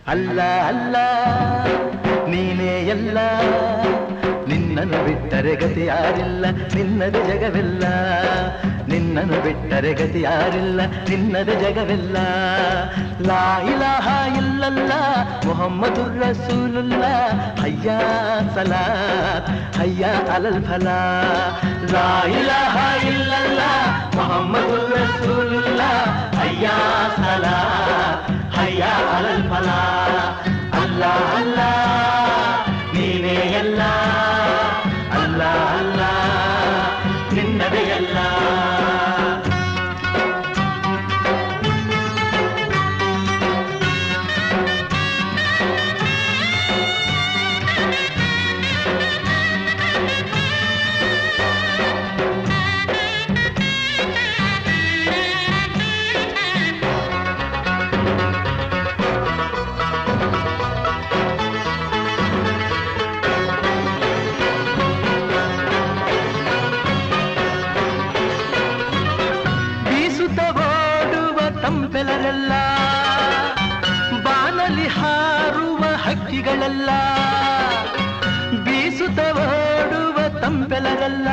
ಅಲ್ಲ ಅಲ್ಲ ನೀನೇ ಎಲ್ಲ ನಿನ್ನನ್ನು ಬಿಟ್ಟರೆ ಗತಿ ಯಾರಿಲ್ಲ ನಿನ್ನದು ಜಗವೆಲ್ಲ ನಿನ್ನನ್ನು ಬಿಟ್ಟರೆ ಗತಿ ಯಾರಿಲ್ಲ ನಿನ್ನದು ಜಗವೆಲ್ಲ ಲಾ ಇಲಾಹ ಇಲ್ಲಲ್ಲ ಮೊಹಮ್ಮದು ರಸೂಲುಲ್ಲ ಹಯ್ಯ ಸಲಾತ್ ಹಯ್ಯ ಅಲಲ್ ಫಲ ಲಾ ಇಲಾಹ ಇಲ್ಲಲ್ಲ ಮೊಹಮ್ಮದು ರಸೂಲುಲ್ಲ ಹಯ್ಯ ಸಲಾತ್ ಹಯ್ಯ ಅಲಲ್ ಫಲ ಅಲ್ಲ ಅಲ್ಲ ನೀನೇ ಎಲ್ಲ ಅಲ್ಲ ಅಲ್ಲ ನಿನ್ನದೇ ಎಲ್ಲ ಬೀಸುತ್ತ ಓಡುವ ತಂಪೆಲರೆಲ್ಲ ಬಾನಲಿ ಹಾರುವ ಹಕ್ಕಿಗಳೆಲ್ಲ ಬೀಸುತ್ತ ಓಡುವ ತಂಪೆಲರೆಲ್ಲ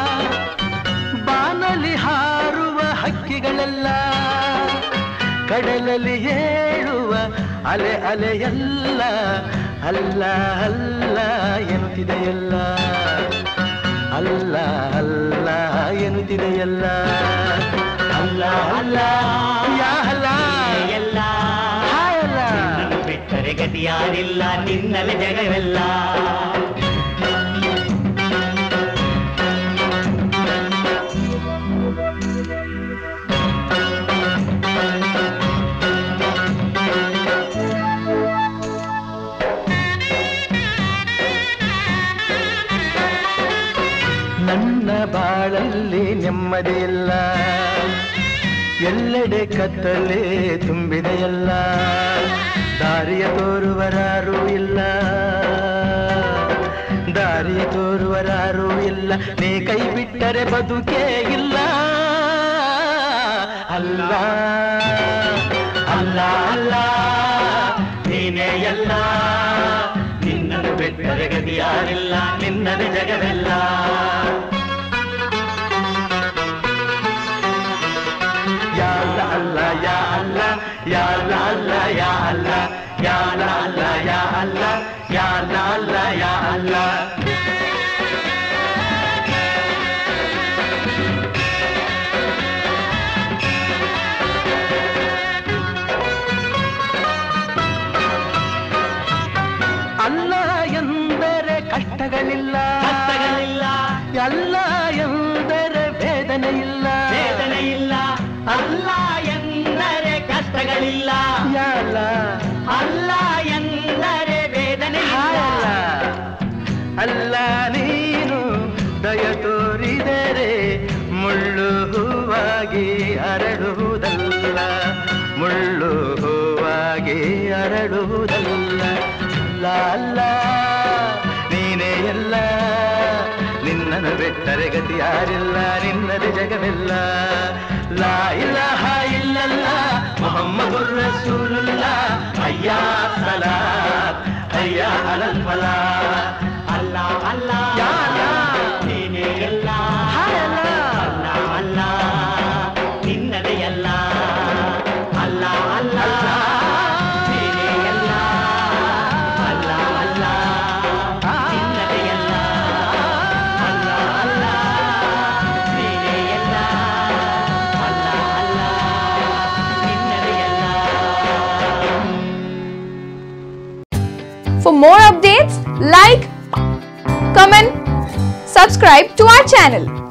ಬಾನಲಿ ಹಾರುವ ಹಕ್ಕಿಗಳೆಲ್ಲ ಕಡಲಲ್ಲಿ ಏಳುವ ಅಲೆ ಅಲೆಯಲ್ಲ ಅಲ್ಲ ಅಲ್ಲ ಎನ್ನುತ್ತಿದೆಯಲ್ಲ ಅಲ್ಲ ಅಲ್ಲ ಎನ್ನುತ್ತಿದೆಯಲ್ಲ ಅಲ್ಲ ಅಲ್ಲ ಯಾ ಅಲ್ಲ ಎಲ್ಲ ಹಾಯ್ ಅಲ್ಲ ನಿನ್ನನ್ನು ಬಿಟ್ಟರೆ ಗತಿ ಯಾರಿಲ್ಲ ನಿನ್ನಲೆ ಜಗವೆಲ್ಲ ನನ್ನ ಬಾಳಲ್ಲಿ ನೆಮ್ಮದಿಯಿಲ್ಲ ಎಲ್ಲೆಡೆ ಕತ್ತಲೆ ತುಂಬಿದೆಯಲ್ಲ ದಾರಿಯ ತೋರುವರಾರೂ ಇಲ್ಲ ದಾರಿಯ ತೋರುವರಾರೂ ಇಲ್ಲ ನೀ ಕೈ ಬಿಟ್ಟರೆ ಬದುಕೇ ಇಲ್ಲ ಅಲ್ಲ ಅಲ್ಲ ಅಲ್ಲ ನೀನೇ ಎಲ್ಲ ನಿನ್ನನ್ನು ಬಿಟ್ಟರೆ ಗತಿ ಯಾರಿಲ್ಲ ನಿನ್ನದೇ ಜಗವೆಲ್ಲ ಯಾ ಅಲ್ಲ ಯಾ ಅಲ್ಲ ಯಾ ಅಲ್ಲ ಯಾ ಅಲ್ಲ ಯಾ ಅಲ್ಲ ಯಾ ಅಲ್ಲ ಯಾ ಅಲ್ಲ ಯಾ ಅಲ್ಲ ಅಲ್ಲ ಎಂದರೆ ಕಷ್ಟಗಳಿಲ್ಲ ಕಷ್ಟಗಳಿಲ್ಲ ಅಲ್ಲ ಎಂದರೆ ವೇದನೆ ಇಲ್ಲ ವೇದನೆ ಇಲ್ಲ ಅಲ್ಲ ಎಂದರೆ ಕಷ್ಟಗಳಿಲ್ಲ ಯಾಲ ಅಲ್ಲ ಎಂದರೆ ವೇದನೆ ಇಲ್ಲ ಹಾಯಲ್ಲ ಅಲ್ಲ ನೀನು ದಯ ತೋರಿದರೆ ಮುಳ್ಳು ಹೂವಾಗಿ ಅರಡುವುದಲ್ಲ ಮುಳ್ಳು ಹೂವಾಗಿ ಅರಡುವುದಲ್ಲ ಅಲ್ಲ ಅಲ್ಲ ನೀನೇ ಎಲ್ಲ ನಿನ್ನನ್ನು ಬಿಟ್ಟರೆ ಗತಿ ಯಾರಿಲ್ಲ ನಿನ್ನದು ಜಗವೆಲ್ಲ ಲಾ ಇಲಾಹ ಇಲ್ಲಲ್ಲ ಮೊಹಮ್ಮದು ರಸೂಲುಲ್ಲ ಅಯ್ಯ ಸಲಾತ್ ಅಯ್ಯ ಅಲಲ್ ಫಲ ಅಲ್ಲ ಅಲ್ಲ ಯಾ ಯಾ ನೀನೇ ಎಲ್ಲ ಹಾಯಲ್ಲ ಅಲ್ಲ ಅಲ್ಲ ನಿನ್ನದೇ ಎಲ್ಲ ಅಲ್ಲ ಅಲ್ಲ ನೀನೇ ಎಲ್ಲ ಅಲ್ಲ ಅಲ್ಲ ನಿನ್ನದೇ ಎಲ್ಲ ಅಲ್ಲ ಅಲ್ಲ ನೀನೇ ಎಲ್ಲ ಅಲ್ಲ ಅಲ್ಲ ನಿನ್ನದೇ ಎಲ್ಲ For more updates, like, comment, subscribe to our channel.